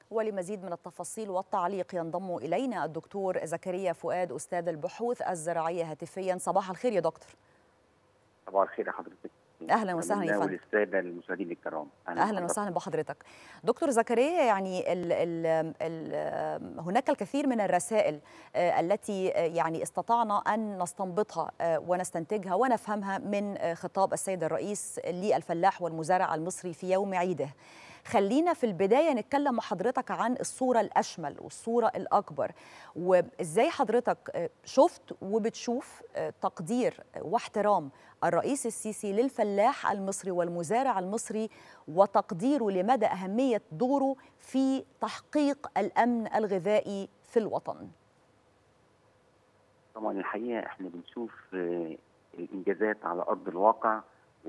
ولمزيد من التفاصيل والتعليق ينضم إلينا الدكتور زكريا فؤاد أستاذ البحوث الزراعية هاتفيا صباح الخير يا دكتور صباح الخير يا حضرتك اهلا وسهلا يا فندم وللساده المشاهدين الكرام اهلا وسهلا بحضرتك دكتور زكريا يعني ال ال ال هناك الكثير من الرسائل التي يعني استطعنا ان نستنبطها ونستنتجها ونفهمها من خطاب السيد الرئيس للفلاح والمزارع المصري في يوم عيده خلينا في البدايه نتكلم مع حضرتك عن الصوره الاشمل والصوره الاكبر وازاي حضرتك شفت وبتشوف تقدير واحترام الرئيس السيسي للفلاح المصري والمزارع المصري وتقديره لمدى اهميه دوره في تحقيق الامن الغذائي في الوطن. طبعا الحقيقه احنا بنشوف الانجازات على ارض الواقع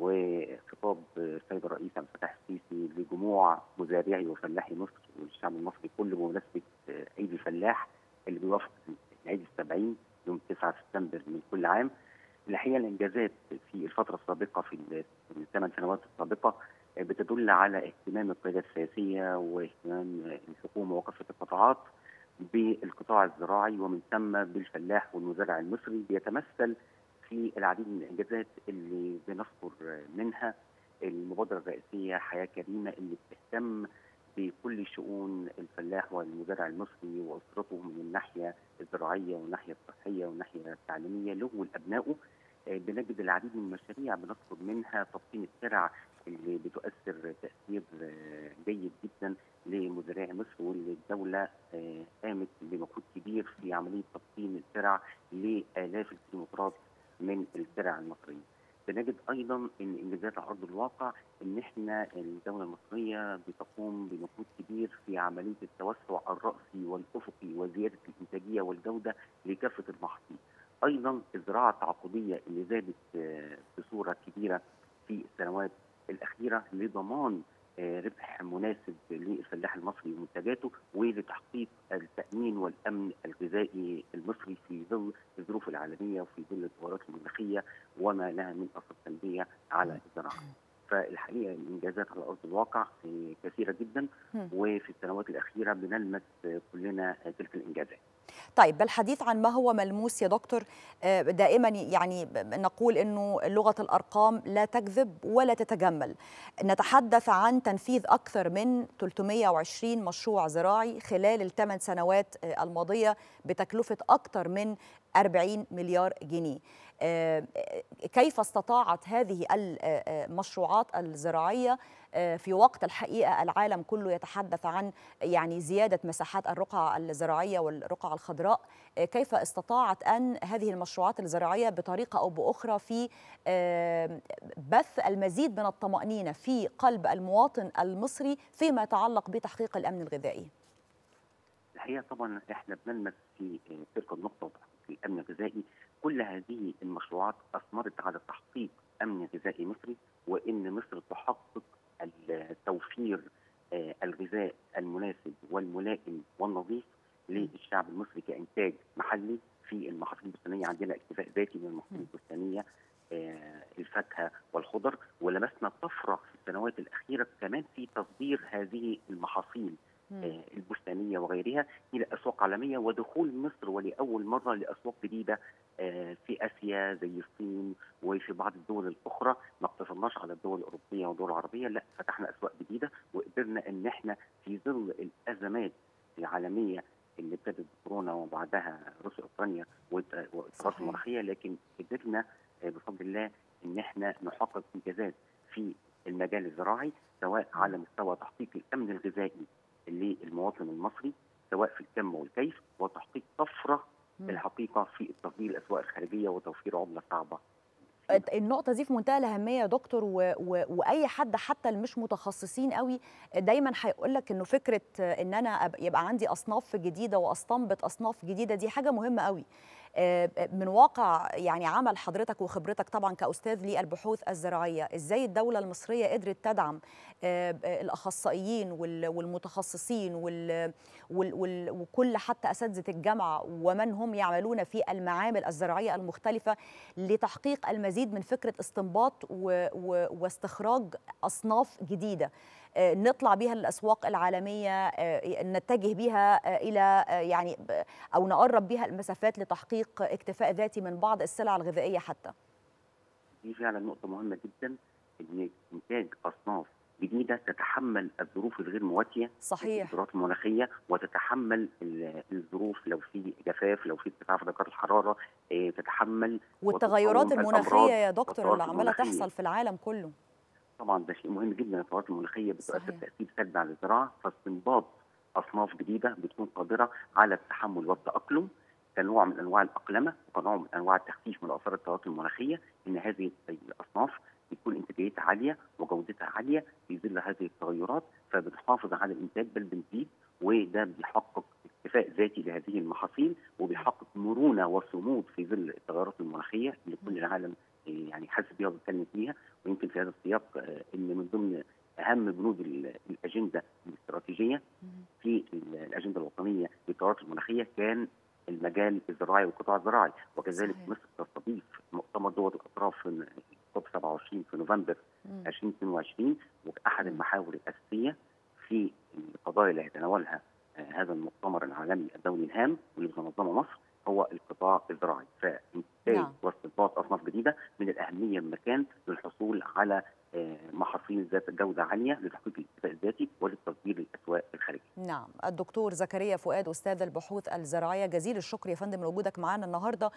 وخطاب السيد الرئيس عبد الفتاح السيسي لجموع مزارعي وفلاحي مصر والشعب المصري كل بمناسبه عيد الفلاح اللي بيوافق العيد السبعين يوم 9 سبتمبر من كل عام. الحقيقه الانجازات في الفتره السابقه في الثمان سنوات السابقه بتدل على اهتمام القياده السياسيه واهتمام الحكومه وكافه القطاعات بالقطاع الزراعي ومن ثم بالفلاح والمزارع المصري بيتمثل في العديد من الانجازات اللي بنذكر منها المبادره الرئيسيه حياه كريمه اللي بتهتم بكل شؤون الفلاح والمزارع المصري واسرته من الناحيه الزراعيه والناحيه الصحيه والناحيه التعليميه له ولابنائه بنجد العديد من المشاريع بنذكر منها تبطين الترع اللي بتؤثر تاثير جيد جدا لمزارعي مصر واللي الدوله قامت بمجهود كبير في عمليه تبطين الترع لالاف الكيلومترات من الترع المصريه. بنجد ايضا ان انجازات على ارض الواقع ان احنا الدوله المصريه بتقوم بمجهود كبير في عمليه التوسع الراسي والافقي وزياده الانتاجيه والجوده لكافه المحاصيل. ايضا الزراعه التعاقديه اللي زادت بصوره كبيره في السنوات الاخيره لضمان ربح مناسب للفلاح المصري ومنتجاته ولتحقيق التامين والامن الغذائي المصري في ظل الظروف العالميه وفي ظل التغيرات المناخيه وما لها من اثر سلبيه على الزراعه. فالحقيقه الانجازات على ارض الواقع كثيره جدا وفي السنوات الاخيره بنلمس كلنا تلك الانجازات. طيب بالحديث عن ما هو ملموس يا دكتور دائما يعني نقول انه لغه الارقام لا تكذب ولا تتجمل نتحدث عن تنفيذ اكثر من 320 مشروع زراعي خلال الثمان سنوات الماضيه بتكلفه اكثر من 40 مليار جنيه كيف استطاعت هذه المشروعات الزراعيه في وقت الحقيقه العالم كله يتحدث عن يعني زياده مساحات الرقعه الزراعيه والرقعه الخضراء كيف استطاعت ان هذه المشروعات الزراعيه بطريقه او باخرى في بث المزيد من الطمانينه في قلب المواطن المصري فيما يتعلق بتحقيق الامن الغذائي الحقيقه طبعا احنا بنلمس في تلك النقطه وتحقيق الامن الغذائي كل هذه المشروعات اثمرت على تحقيق امن غذائي مصري وان مصر تحقق التوفير الغذاء المناسب والملائم والنظيف للشعب المصري كانتاج محلي في المحاصيل البستانيه عندنا اكتفاء ذاتي من المحاصيل البستانيه الفاكهه والخضر ولمسنا طفره في السنوات الاخيره كمان في تصدير هذه المحاصيل البستانيه وغيرها الى اسواق عالميه ودخول مصر ولاول مره لاسواق جديده في اسيا زي الصين وفي بعض الدول الاخرى ما اقتصرناش على الدول الاوروبيه والدول العربيه لا فتحنا اسواق جديده وقدرنا ان احنا في ظل الازمات العالميه اللي ابتدت بكورونا وبعدها روسيا اوكرانيا والاضطرابات المناخيه لكن قدرنا بفضل الله ان احنا نحقق انجازات في المجال الزراعي سواء على مستوى تحقيق الامن الغذائي للمواطن المصري سواء في الكم والكيف وتحقيق طفره الحقيقه في التصدير الاسواق الخارجيه وتوفير عمله صعبه النقطه دي في منتهى الاهميه يا دكتور و... و... واي حد حتى اللي مش متخصصين قوي دايما هيقول لك انه فكره ان انا يبقى عندي اصناف جديده واستنبط اصناف جديده دي حاجه مهمه قوي من واقع يعني عمل حضرتك وخبرتك طبعا كاستاذ للبحوث الزراعيه ازاي الدوله المصريه قدرت تدعم الاخصائيين والمتخصصين وكل حتى اساتذه الجامعه ومن هم يعملون في المعامل الزراعيه المختلفه لتحقيق المزيد من فكره استنباط واستخراج اصناف جديده نطلع بها للاسواق العالميه نتجه بها الى يعني او نقرب بها المسافات لتحقيق اكتفاء ذاتي من بعض السلع الغذائيه حتى دي فعلا نقطه مهمه جدا ان انتاج اصناف جديده تتحمل الظروف الغير مواتيه صحيح التغيرات المناخيه وتتحمل الظروف لو في جفاف لو في ارتفاع في درجات الحراره تتحمل والتغيرات المناخيه يا دكتور اللي عماله تحصل في العالم كله طبعا ده شيء مهم جدا التغيرات المناخيه بتؤثر تاثير سلبي على الزراعه فاستنباط اصناف جديده بتكون قادره على التحمل والتاقلم كنوع من انواع الاقلمه وكنوع من انواع التخفيف من اثار التغيرات المناخيه ان هذه الاصناف بتكون انتاجيتها عاليه وجودتها عاليه في ظل هذه التغيرات فبتحافظ على الانتاج بل بنزيد وده بيحقق اكتفاء ذاتي لهذه المحاصيل وبيحقق مرونه وصمود في ظل التغيرات المناخيه اللي كل العالم يعني حاسس بيها وبيتكلم فيها ويمكن في هذا السياق ان من ضمن اهم بنود الاجنده الاستراتيجيه في الاجنده الوطنيه للتغيرات المناخيه كان المجال الزراعي والقطاع الزراعي وكذلك صحيح. مصر تستضيف مؤتمر دول الاطراف في كوب 27 في نوفمبر 2022 واحد المحاور الاساسيه في القضايا اللي هيتناولها هذا المؤتمر العالمي الدولي الهام واللي بتنظمه مصر هو القطاع الزراعي فانتاج نعم. واستنباط اصناف جديده من الاهميه بمكان للحصول على محاصيل ذات جوده عاليه لتحقيق الاكتفاء الذاتي وللتصدير للاسواق الخارجيه. نعم، الدكتور زكريا فؤاد استاذ البحوث الزراعيه جزيل الشكر يا فندم لوجودك معنا النهارده